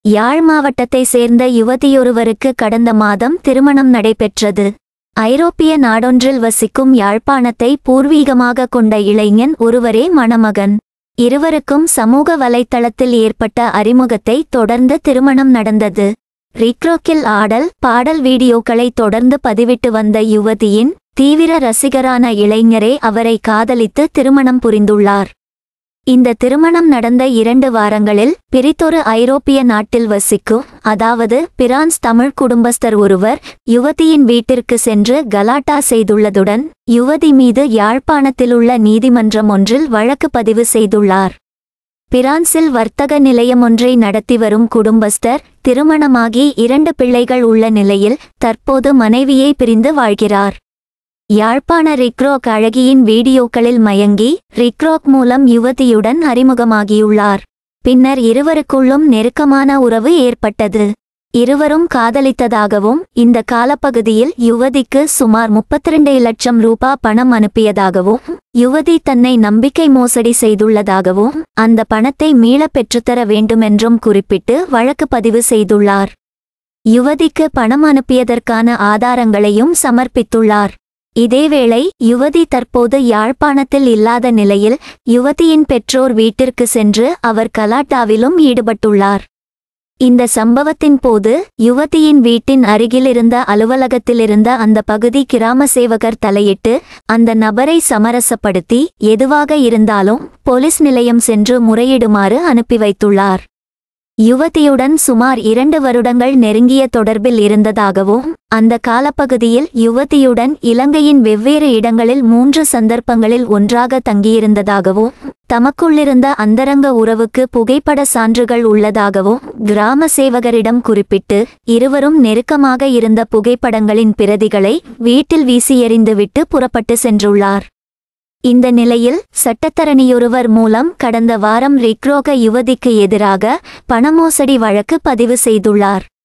யாழ் மாவட்டத்தை சேர்ந்த யுவதியொருவருக்கு கடந்த மாதம் திருமணம் நடைபெற்றது ஐரோப்பிய நாடொன்றில் வசிக்கும் யாழ்ப்பாணத்தை பூர்வீகமாக கொண்ட இளைஞன் ஒருவரே மணமகன் இருவருக்கும் சமூக வலைத்தளத்தில் ஏற்பட்ட அறிமுகத்தை தொடர்ந்து திருமணம் நடந்தது ரிக்ரோக்கில் ஆடல் பாடல் வீடியோக்களை தொடர்ந்து பதிவிட்டு வந்த யுவதியின் தீவிர ரசிகரான இளைஞரே அவரை காதலித்து திருமணம் புரிந்துள்ளார் இந்த திருமணம் நடந்த இரண்டு வாரங்களில் பிரித்தொரு ஐரோப்பிய நாட்டில் வசிக்கும் அதாவது பிரான்ஸ் தமிழ் குடும்பஸ்தர் ஒருவர் யுவதியின் வீட்டிற்கு சென்று கலாட்டா செய்துள்ளதுடன் யுவதி மீது யாழ்ப்பாணத்திலுள்ள நீதிமன்றம் ஒன்றில் வழக்கு பதிவு செய்துள்ளார் பிரான்சில் வர்த்தக நிலையம் ஒன்றை நடத்தி வரும் குடும்பஸ்தர் திருமணமாகி இரண்டு பிள்ளைகள் உள்ள நிலையில் தற்போது மனைவியை பிரிந்து வாழ்கிறார் யாழ்ப்பாண ரிக்ரோக் அழகியின் வீடியோக்களில் மயங்கி ரிக்ரோக் மூலம் யுவதியுடன் அறிமுகமாகியுள்ளார் பின்னர் இருவருக்குள்ளும் நெருக்கமான உறவு ஏற்பட்டது இருவரும் காதலித்ததாகவும் இந்த காலப்பகுதியில் யுவதிக்கு சுமார் 32 லட்சம் ரூபா பணம் அனுப்பியதாகவும் யுவதி தன்னை நம்பிக்கை மோசடி செய்துள்ளதாகவும் அந்த பணத்தை மீளப் பெற்றுத்தர வேண்டுமென்றும் குறிப்பிட்டு வழக்கு பதிவு செய்துள்ளார் யுவதிக்கு பணம் அனுப்பியதற்கான ஆதாரங்களையும் சமர்ப்பித்துள்ளார் இதேவேளை யுவதி தற்போது யாழ்ப்பாணத்தில் இல்லாத நிலையில் யுவதியின் பெற்றோர் வீட்டிற்கு சென்று அவர் கலாட்டாவிலும் ஈடுபட்டுள்ளார் இந்த சம்பவத்தின் போது யுவதியின் வீட்டின் அருகில் இருந்த அலுவலகத்திலிருந்த அந்த பகுதி கிராம சேவகர் தலையிட்டு அந்த நபரை சமரசப்படுத்தி எதுவாக இருந்தாலும் போலீஸ் நிலையம் சென்று முறையிடுமாறு அனுப்பி வைத்துள்ளார் யுவதியுடன் சுமார் இரண்டு வருடங்கள் நெருங்கிய தொடர்பில் இருந்ததாகவும் அந்த காலப்பகுதியில் யுவதியுடன் இலங்கையின் வெவ்வேறு இடங்களில் மூன்று சந்தர்ப்பங்களில் ஒன்றாக தங்கியிருந்ததாகவும் தமக்குள்ளிருந்த அந்தரங்க உறவுக்கு புகைப்பட சான்றுகள் உள்ளதாகவும் கிராம சேவகரிடம் குறிப்பிட்டு இருவரும் நெருக்கமாக இருந்த புகைப்படங்களின் பிரதிகளை வீட்டில் வீசி எறிந்துவிட்டு புறப்பட்டு சென்றுள்ளார் இந்த நிலையில் சட்டத்தரணியொருவர் மூலம் கடந்த வாரம் ரிக்ரோக யுவதிக்கு எதிராக பணமோசடி வழக்கு பதிவு செய்துள்ளார்